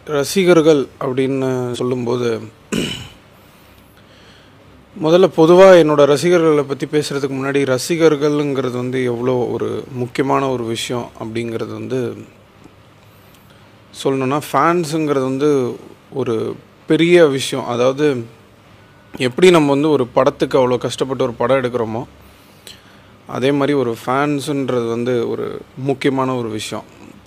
ரசிகர்கள் அப்படின்னு சொல்லும்போது முதல்ல பொதுவாக என்னோட ரசிகர்களை பற்றி பேசுகிறதுக்கு முன்னாடி ரசிகர்கள்ங்கிறது வந்து எவ்வளோ ஒரு முக்கியமான ஒரு விஷயம் அப்படிங்கிறது வந்து சொல்லணுன்னா ஃபேன்ஸுங்கிறது வந்து ஒரு பெரிய விஷயம் அதாவது எப்படி நம்ம வந்து ஒரு படத்துக்கு அவ்வளோ கஷ்டப்பட்டு ஒரு படம் எடுக்கிறோமோ அதே மாதிரி ஒரு ஃபேன்ஸுன்றது வந்து ஒரு முக்கியமான ஒரு விஷயம்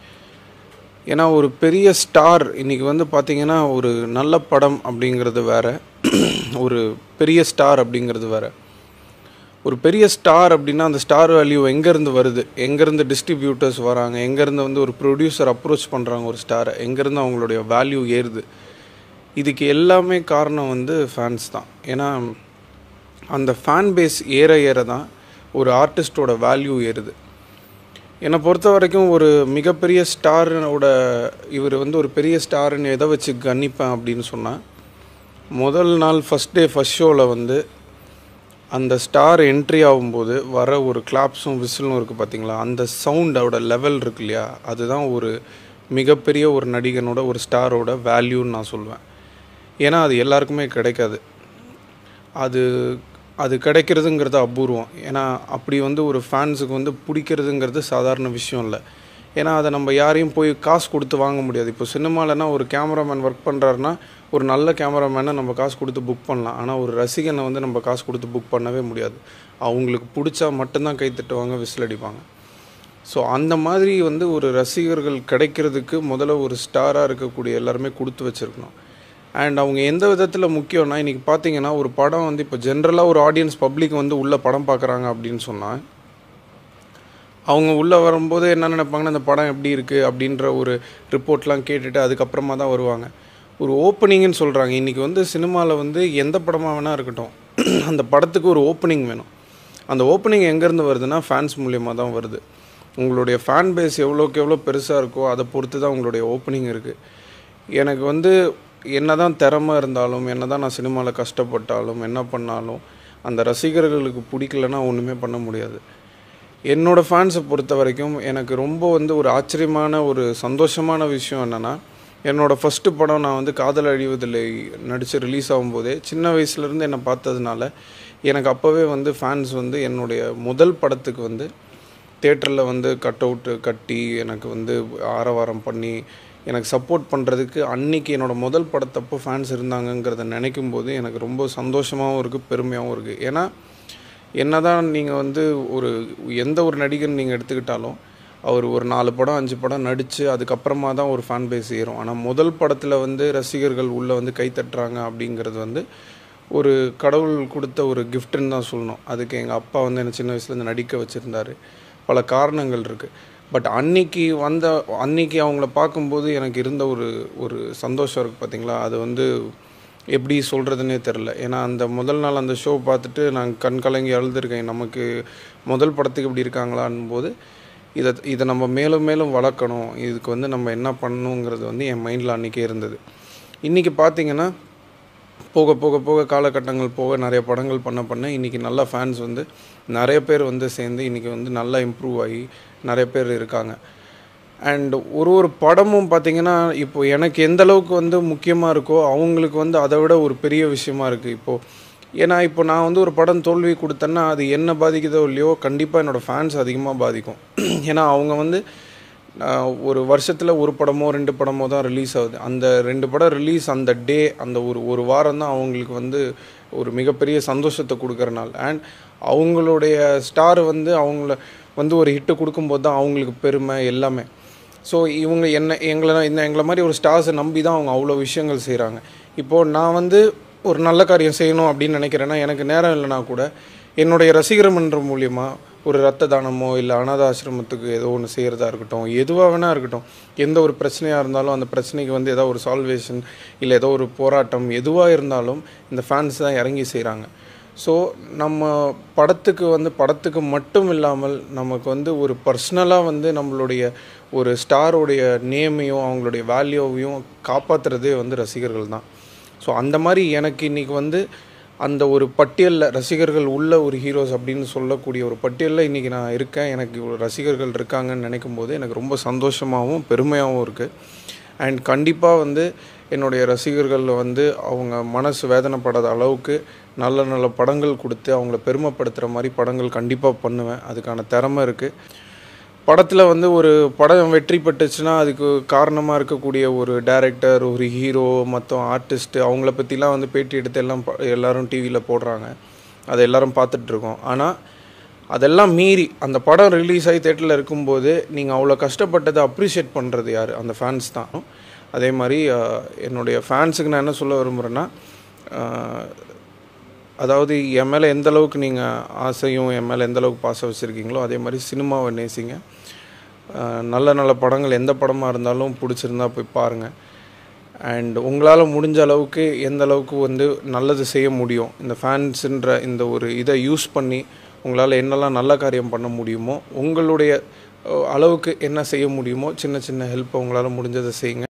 ஏன்னா ஒரு பெரிய ஸ்டார் இன்றைக்கி வந்து பார்த்திங்கன்னா ஒரு நல்ல படம் அப்படிங்கிறது வேற ஒரு பெரிய ஸ்டார் அப்படிங்கிறது வேற ஒரு பெரிய ஸ்டார் அப்படின்னா அந்த ஸ்டார் வேல்யூ எங்கேருந்து வருது எங்கேருந்து டிஸ்ட்ரிபியூட்டர்ஸ் வராங்க எங்கேருந்து வந்து ஒரு ப்ரொடியூசர் அப்ரோச் பண்ணுறாங்க ஒரு ஸ்டாரை எங்கேருந்து அவங்களுடைய வேல்யூ ஏறுது இதுக்கு எல்லாமே காரணம் வந்து ஃபேன்ஸ் தான் ஏன்னா அந்த ஃபேன் பேஸ் ஏற ஏற தான் ஒரு ஆர்டிஸ்டோட வேல்யூ ஏறுது என்னை பொறுத்த வரைக்கும் ஒரு மிகப்பெரிய ஸ்டாரோட இவர் வந்து ஒரு பெரிய ஸ்டாருன்னு எதை வச்சு கணிப்பேன் அப்படின்னு சொன்னால் முதல் நாள் ஃபஸ்ட் டே ஃபஸ்ட் ஷோவில் வந்து அந்த ஸ்டார் என்ட்ரி ஆகும்போது வர ஒரு கிளாப்ஸும் விசிலும் இருக்குது பார்த்தீங்களா அந்த சவுண்டோட லெவல் இருக்கு இல்லையா அதுதான் ஒரு மிகப்பெரிய ஒரு நடிகனோட ஒரு ஸ்டாரோட வேல்யூன்னு நான் சொல்லுவேன் ஏன்னா அது எல்லாருக்குமே கிடைக்காது அது அது கிடைக்கிறதுங்கிறது அபூர்வம் ஏன்னா அப்படி வந்து ஒரு ஃபேன்ஸுக்கு வந்து பிடிக்கிறதுங்கிறது சாதாரண விஷயம் இல்லை ஏன்னா அதை நம்ம யாரையும் போய் காசு கொடுத்து வாங்க முடியாது இப்போ சினிமாலனா ஒரு கேமராமேன் ஒர்க் பண்ணுறாருனா ஒரு நல்ல கேமராமேனை நம்ம காசு கொடுத்து புக் பண்ணலாம் ஆனால் ஒரு ரசிகனை வந்து நம்ம காசு கொடுத்து புக் பண்ணவே முடியாது அவங்களுக்கு பிடிச்சா மட்டும்தான் கை தட்டுவாங்க விசில் அடிப்பாங்க ஸோ அந்த மாதிரி வந்து ஒரு ரசிகர்கள் கிடைக்கிறதுக்கு முதல்ல ஒரு ஸ்டாராக இருக்கக்கூடிய எல்லாருமே கொடுத்து வச்சுருக்கணும் அண்ட் அவங்க எந்த விதத்தில் முக்கியம்னா இன்றைக்கி பார்த்தீங்கன்னா ஒரு படம் வந்து இப்போ ஜென்ரலாக ஒரு ஆடியன்ஸ் பப்ளிக் வந்து உள்ள படம் பார்க்குறாங்க அப்படின்னு சொன்னால் அவங்க உள்ளே வரும்போது என்ன நினைப்பாங்கன்னா அந்த படம் எப்படி இருக்குது அப்படின்ற ஒரு ரிப்போர்ட்லாம் கேட்டுட்டு அதுக்கப்புறமா தான் வருவாங்க ஒரு ஓப்பனிங்னு சொல்கிறாங்க இன்றைக்கி வந்து சினிமாவில் வந்து எந்த படமாக வேணால் இருக்கட்டும் அந்த படத்துக்கு ஒரு ஓப்பனிங் வேணும் அந்த ஓப்பனிங் எங்கேருந்து வருதுன்னா ஃபேன்ஸ் மூலியமாக தான் வருது உங்களுடைய ஃபேன் பேஸ் எவ்வளோக்கு எவ்வளோ பெருசாக இருக்கோ அதை பொறுத்து தான் உங்களுடைய ஓப்பனிங் இருக்குது எனக்கு வந்து என்ன தான் திறமை இருந்தாலும் என்ன தான் நான் சினிமாவில் கஷ்டப்பட்டாலும் என்ன பண்ணாலும் அந்த ரசிகர்களுக்கு பிடிக்கலன்னா ஒன்றுமே பண்ண முடியாது என்னோடய ஃபேன்ஸை பொறுத்த வரைக்கும் எனக்கு ரொம்ப வந்து ஒரு ஆச்சரியமான ஒரு சந்தோஷமான விஷயம் என்னென்னா என்னோடய ஃபஸ்ட்டு படம் நான் வந்து காதல் அழிவதில்லை நடித்து ரிலீஸ் ஆகும்போதே சின்ன வயசுலேருந்து என்னை பார்த்ததுனால எனக்கு அப்போவே வந்து ஃபேன்ஸ் வந்து என்னுடைய முதல் படத்துக்கு வந்து தேட்டரில் வந்து கட் அவுட்டு கட்டி எனக்கு வந்து ஆரவாரம் பண்ணி எனக்கு சப்போர்ட் பண்ணுறதுக்கு அன்னைக்கு என்னோடய முதல் படத்தப்போ ஃபேன்ஸ் இருந்தாங்கங்கிறத நினைக்கும் போது எனக்கு ரொம்ப சந்தோஷமாகவும் இருக்குது பெருமையாகவும் இருக்குது ஏன்னா என்ன தான் நீங்கள் வந்து ஒரு எந்த ஒரு நடிகன் நீங்கள் எடுத்துக்கிட்டாலும் அவர் ஒரு நாலு படம் அஞ்சு படம் நடித்து அதுக்கப்புறமா தான் ஒரு ஃபேன் பேஸ் ஏறும் ஆனால் முதல் படத்தில் வந்து ரசிகர்கள் உள்ளே வந்து கை தட்டுறாங்க அப்படிங்கிறது வந்து ஒரு கடவுள் கொடுத்த ஒரு கிஃப்ட்டுன்னு தான் சொல்லணும் அதுக்கு எங்கள் அப்பா வந்து என்னை சின்ன வயசுலேருந்து நடிக்க வச்சுருந்தாரு பல காரணங்கள் இருக்குது பட் அன்னைக்கு வந்த அன்னைக்கு அவங்கள பார்க்கும்போது எனக்கு இருந்த ஒரு ஒரு சந்தோஷம் இருக்குது பார்த்தீங்களா அது வந்து எப்படி சொல்கிறதுனே தெரில ஏன்னா அந்த முதல் நாள் அந்த ஷோ பார்த்துட்டு நான் கண் கலங்கி அழுதுருக்கேன் நமக்கு முதல் படத்துக்கு இப்படி இருக்காங்களான் போது இதை இதை நம்ம மேலும் மேலும் வளர்க்கணும் இதுக்கு வந்து நம்ம என்ன பண்ணணுங்கிறது வந்து என் மைண்டில் அன்றைக்கே இருந்தது இன்றைக்கி பார்த்தீங்கன்னா போக போக போக காலகட்டங்கள் போக நிறைய படங்கள் பண்ண பண்ண இன்றைக்கி நல்ல ஃபேன்ஸ் வந்து நிறைய பேர் வந்து சேர்ந்து இன்றைக்கி வந்து நல்லா இம்ப்ரூவ் ஆகி நிறைய பேர் இருக்காங்க அண்ட் ஒரு ஒரு படமும் பார்த்திங்கன்னா இப்போ எனக்கு எந்த அளவுக்கு வந்து முக்கியமாக இருக்கோ அவங்களுக்கு வந்து அதை விட ஒரு பெரிய விஷயமா இருக்குது இப்போது ஏன்னா இப்போ நான் வந்து ஒரு படம் தோல்வி கொடுத்தேன்னா அது என்ன பாதிக்குதோ இல்லையோ கண்டிப்பாக என்னோடய ஃபேன்ஸ் அதிகமாக பாதிக்கும் ஏன்னா அவங்க வந்து ஒரு வருஷத்தில் ஒரு படமோ ரெண்டு படமோ தான் ரிலீஸ் ஆகுது அந்த ரெண்டு படம் ரிலீஸ் அந்த டே அந்த ஒரு ஒரு வாரம் தான் அவங்களுக்கு வந்து ஒரு மிகப்பெரிய சந்தோஷத்தை கொடுக்குற நாள் அண்ட் அவங்களுடைய ஸ்டார் வந்து அவங்கள வந்து ஒரு ஹிட்டு கொடுக்கும்போது தான் அவங்களுக்கு பெருமை எல்லாமே ஸோ இவங்க என்ன எங்களை இந்த எங்களை மாதிரி ஒரு ஸ்டார்ஸை நம்பி தான் அவங்க அவ்வளோ விஷயங்கள் செய்கிறாங்க இப்போது நான் வந்து ஒரு நல்ல காரியம் செய்யணும் அப்படின்னு நினைக்கிறேன்னா எனக்கு நேரம் இல்லைனா கூட என்னுடைய ரசிகர் மன்றம் மூலியமாக ஒரு ரத்த தானமோ இல்லை அனாத ஆசிரமத்துக்கு ஏதோ ஒன்று செய்கிறதா இருக்கட்டும் எதுவாக வேணால் இருக்கட்டும் எந்த ஒரு பிரச்சனையாக இருந்தாலும் அந்த பிரச்சனைக்கு வந்து ஏதோ ஒரு சால்வேஷன் இல்லை ஏதோ ஒரு போராட்டம் எதுவாக இருந்தாலும் இந்த ஃபேன்ஸ் தான் இறங்கி செய்கிறாங்க ஸோ நம்ம படத்துக்கு வந்து படத்துக்கு மட்டும் இல்லாமல் நமக்கு வந்து ஒரு பர்சனலாக வந்து நம்மளுடைய ஒரு ஸ்டாரோடைய நேமையும் அவங்களுடைய வேல்யூவையும் காப்பாற்றுறதே வந்து ரசிகர்கள் தான் ஸோ அந்த மாதிரி எனக்கு இன்றைக்கி வந்து அந்த ஒரு பட்டியலில் ரசிகர்கள் உள்ள ஒரு ஹீரோஸ் அப்படின்னு சொல்லக்கூடிய ஒரு பட்டியலில் இன்றைக்கி நான் இருக்கேன் எனக்கு இவ்வளோ ரசிகர்கள் இருக்காங்கன்னு நினைக்கும் போது எனக்கு ரொம்ப சந்தோஷமாகவும் பெருமையாகவும் இருக்குது அண்ட் கண்டிப்பாக வந்து என்னுடைய ரசிகர்கள் வந்து அவங்க மனசு வேதனைப்படாத அளவுக்கு நல்ல நல்ல படங்கள் கொடுத்து அவங்கள பெருமைப்படுத்துகிற மாதிரி படங்கள் கண்டிப்பாக பண்ணுவேன் அதுக்கான திறமை இருக்குது படத்தில் வந்து ஒரு படம் வெற்றி பெற்றுச்சுன்னா அதுக்கு காரணமாக இருக்கக்கூடிய ஒரு டைரக்டர் ஒரு ஹீரோ மற்ற ஆர்டிஸ்ட்டு அவங்கள பற்றிலாம் வந்து பேட்டி எடுத்து எல்லாம் ப- எல்லாரும் டிவியில் போடுறாங்க அதை எல்லாரும் பார்த்துட்ருக்கோம் ஆனால் அதெல்லாம் மீறி அந்த படம் ரிலீஸ் ஆகி தேட்டரில் இருக்கும்போது நீங்கள் அவ்வளோ கஷ்டப்பட்டதை அப்ரிஷியேட் பண்ணுறது யார் அந்த ஃபேன்ஸ் தான் அதே மாதிரி அஹ், என்னுடைய ஃபேன்ஸுக்கு நான் என்ன சொல்ல விரும்புகிறேன்னா அஹ், அதாவது என் மேலே எந்த அளவுக்கு நீங்கள் ஆசையும் என் மேலே எந்த அளவுக்கு பாசம் வச்சுருக்கீங்களோ அதே மாதிரி சினிமாவை நேசிங்க அஹ் நல்ல நல்ல படங்கள் எந்த படமாக இருந்தாலும் பிடிச்சிருந்தா போய் பாருங்கள் அண்ட் உங்களால் முடிஞ்ச அளவுக்கு எந்த அளவுக்கு வந்து நல்லது செய்ய முடியும் இந்த ஃபேன்ஸுன்ற இந்த ஒரு இதை யூஸ் பண்ணி உங்களால் என்னெல்லாம் நல்ல காரியம் பண்ண முடியுமோ உங்களுடைய அஹ், அளவுக்கு என்ன செய்ய முடியுமோ சின்ன சின்ன ஹெல்ப்பை உங்களால் முடிஞ்சதை செய்யுங்க